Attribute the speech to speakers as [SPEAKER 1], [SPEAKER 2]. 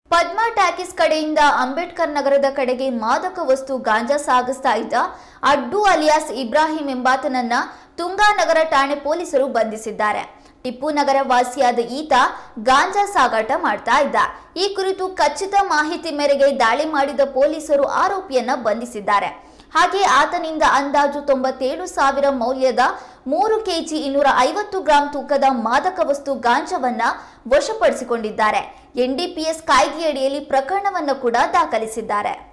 [SPEAKER 1] ಪದ್ಮಾ ಟ್ಯಾಕಿಸ್ ಕಡೆಯಿಂದ ಅಂಬೇಡ್ಕರ್ ನಗರದ ಕಡೆಗೆ ಮಾದಕ ವಸ್ತು ಗಾಂಜಾ ಸಾಗಿಸ್ತಾ ಇದ್ದ ಅಡ್ಡು ಅಲಿಯಾಸ್ ಇಬ್ರಾಹಿಂ ಎಂಬಾತನನ್ನ ತುಂಗಾನಗರ ಠಾಣೆ ಪೊಲೀಸರು ಬಂಧಿಸಿದ್ದಾರೆ ಟಿಪ್ಪು ನಗರ ವಾಸಿಯಾದ ಈತ ಗಾಂಜಾ ಸಾಗಾಟ ಮಾಡ್ತಾ ಇದ್ದ ಈ ಕುರಿತು ಖಚಿತ ಮಾಹಿತಿ ಮೇರೆಗೆ ದಾಳಿ ಮಾಡಿದ ಪೊಲೀಸರು ಆರೋಪಿಯನ್ನ ಬಂಧಿಸಿದ್ದಾರೆ ಹಾಗೆ ಆತನಿಂದ ಅಂದಾಜು ತೊಂಬತ್ತೇಳು ಸಾವಿರ ಮೌಲ್ಯದ ಮೂರು ಕೆಜಿ ಇನ್ನೂರ ಐವತ್ತು ಗ್ರಾಂ ತೂಕದ ಮಾದಕ ವಸ್ತು ಗಾಂಜಾವನ್ನ ವಶಪಡಿಸಿಕೊಂಡಿದ್ದಾರೆ ಎನ್ಡಿಪಿಎಸ್ ಕಾಯ್ದೆಯಡಿಯಲ್ಲಿ ಪ್ರಕರಣವನ್ನು ಕೂಡ ದಾಖಲಿಸಿದ್ದಾರೆ